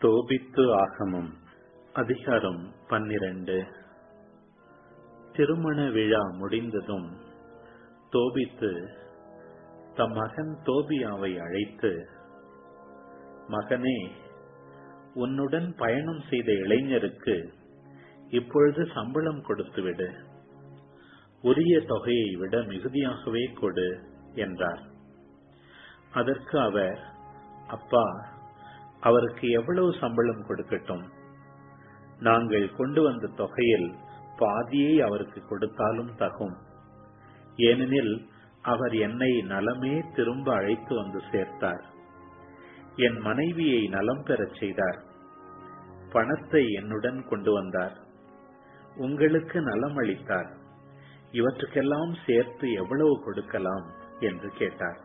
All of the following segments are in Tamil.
தோபித்து ஆகமம் அதிகாரம் பன்னிரண்டு திருமண விழா முடிந்ததும் தோபித்து தம் மகன் தோபியாவை அழைத்து மகனே உன்னுடன் பயணம் செய்த இளைஞருக்கு இப்பொழுது சம்பளம் கொடுத்துவிடு உரிய தொகையை விட மிகுதியாகவே கொடு என்றார் அதற்கு அவர் அப்பா அவருக்கு எவ்வளவு சம்பளம் கொடுக்கட்டும் நாங்கள் கொண்டு வந்த தொகையில் பாதியை அவருக்கு கொடுத்தாலும் தகும் ஏனெனில் அவர் என்னை நலமே திரும்ப அழைத்து வந்து சேர்த்தார் என் மனைவியை நலம் பெறச் செய்தார் பணத்தை என்னுடன் கொண்டு வந்தார் உங்களுக்கு நலம் அளித்தார் இவற்றுக்கெல்லாம் சேர்த்து எவ்வளவு கொடுக்கலாம் என்று கேட்டார்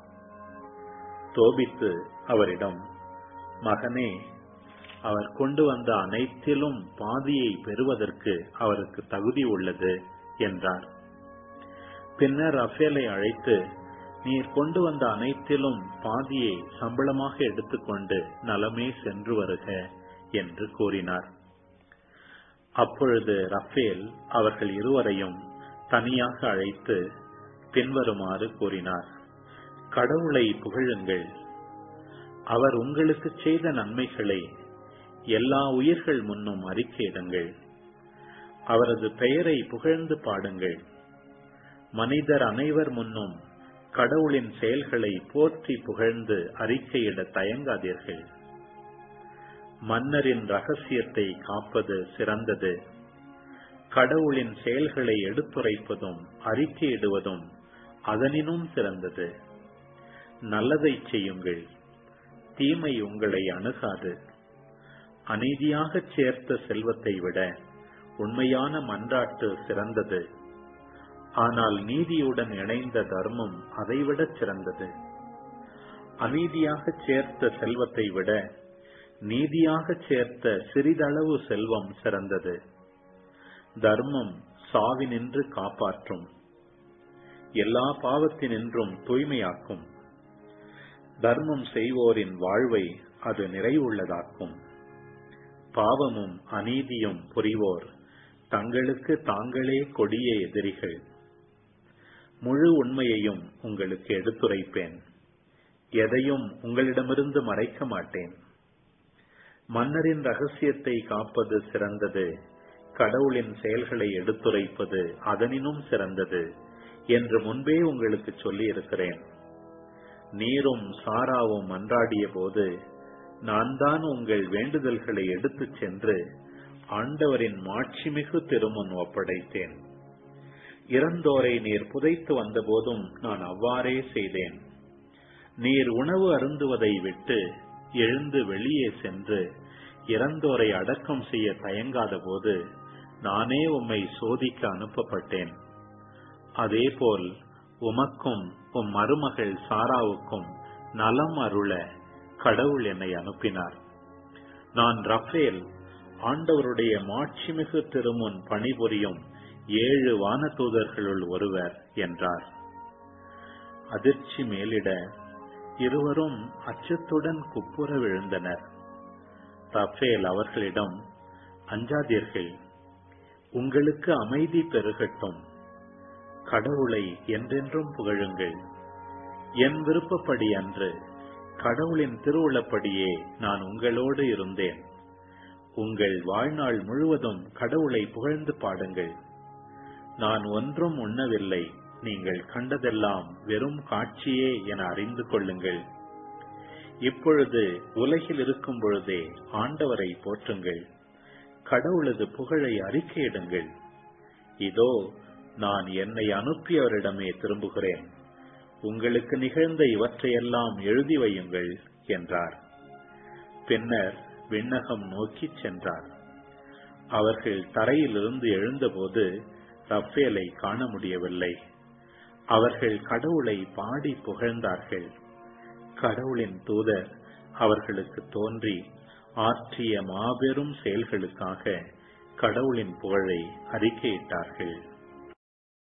தோபித்து அவரிடம் மகனே அவர் கொண்டு வந்த அனைத்திலும் பாதியை பெறுவதற்கு அவருக்கு தகுதி உள்ளது என்றார் பின்னர் ரஃபேலை அழைத்து நீர் கொண்டு வந்த அனைத்திலும் பாதியை சம்பளமாக எடுத்துக்கொண்டு நலமே சென்று வருக என்று கூறினார் அப்பொழுது ரஃபேல் அவர்கள் இருவரையும் தனியாக அழைத்து பின்வருமாறு கூறினார் கடவுளை புகழுங்கள் அவர் உங்களுக்கு செய்த நன்மைகளை எல்லா உயிர்கள் முன்னும் அறிக்கையிடுங்கள் அவரது பெயரை புகழ்ந்து பாடுங்கள் மனிதர் அனைவர் முன்னும் கடவுளின் செயல்களை போற்றி புகழ்ந்து அறிக்கையிட தயங்காதீர்கள் மன்னரின் ரகசியத்தை காப்பது சிறந்தது கடவுளின் செயல்களை எடுத்துரைப்பதும் அறிக்கையிடுவதும் அதனினும் சிறந்தது நல்லதை செய்யுங்கள் தீமை உங்களை அணுகாது அநீதியாகச் சேர்த்த செல்வத்தை விட உண்மையான மன்றாட்டு சிறந்தது ஆனால் நீதியுடன் இணைந்த தர்மம் அதைவிட சிறந்தது அநீதியாக சேர்த்த செல்வத்தை விட நீதியாக சேர்த்த சிறிதளவு செல்வம் சிறந்தது தர்மம் சாவினின்று காப்பாற்றும் எல்லா பாவத்தினின்றும் தூய்மையாக்கும் தர்மம் செய்வோரின் வாழ்வை அது நிறைவுள்ளதாக்கும் பாவமும் அநீதியும் புரிவோர் தங்களுக்கு தாங்களே கொடிய எதிரிகள் முழு உண்மையையும் உங்களுக்கு எடுத்துரைப்பேன் எதையும் உங்களிடமிருந்து மறைக்க மாட்டேன் மன்னரின் ரகசியத்தை காப்பது சிறந்தது கடவுளின் செயல்களை எடுத்துரைப்பது அதனினும் சிறந்தது என்று முன்பே உங்களுக்கு சொல்லி இருக்கிறேன் நீரும் சாராவும் மன்றாடிய போது நான் தான் உங்கள் வேண்டுதல்களை எடுத்துச் சென்று ஆண்டவரின் மாட்சிமிகு திருமுன் ஒப்படைத்தேன் இறந்தோரை நீர் புதைத்து வந்தபோதும் நான் அவ்வாறே செய்தேன் நீர் உணவு அருந்துவதை விட்டு எழுந்து வெளியே சென்று இறந்தோரை அடக்கம் செய்ய தயங்காத போது நானே உம்மை சோதிக்க அனுப்பப்பட்டேன் அதேபோல் உமக்கும் உம் மருமகள் சாராவுக்கும் நலம் அருள கடவுள் என்னை அனுப்பினார் நான் ரஃபேல் ஆண்டவருடைய மாட்சிமிகு திருமுன் பணிபுரியும் ஏழு வானதூதர்களுள் ஒருவர் என்றார் அதிர்ச்சி மேலிட இருவரும் அச்சத்துடன் குப்புற விழுந்தனர் ரஃபேல் அவர்களிடம் அஞ்சாதீர்கள் உங்களுக்கு அமைதி பெருகட்டும் கடவுளை என்றென்றும் புகழுங்கள் என் விருப்பப்படி அன்று கடவுளின் திருவுளப்படியே நான் உங்களோடு இருந்தேன் உங்கள் வாழ்நாள் முழுவதும் கடவுளை புகழ்ந்து பாடுங்கள் நான் ஒன்றும் உண்ணவில்லை நீங்கள் கண்டதெல்லாம் வெறும் காட்சியே என அறிந்து கொள்ளுங்கள் இப்பொழுது உலகில் இருக்கும் பொழுதே ஆண்டவரை போற்றுங்கள் கடவுளது புகழை அறிக்கையிடுங்கள் இதோ நான் என்னை அனுப்பியவரிடமே திரும்புகிறேன் உங்களுக்கு நிகழ்ந்த இவற்றையெல்லாம் எழுதி வையுங்கள் என்றார் பின்னர் விண்ணகம் நோக்கிச் சென்றார் அவர்கள் தரையிலிருந்து எழுந்தபோது ரஃபேலை காண முடியவில்லை அவர்கள் கடவுளை பாடி புகழ்ந்தார்கள் கடவுளின் தூதர் அவர்களுக்கு தோன்றி ஆற்றிய மாபெரும் செயல்களுக்காக கடவுளின் புகழை அறிக்கையிட்டார்கள்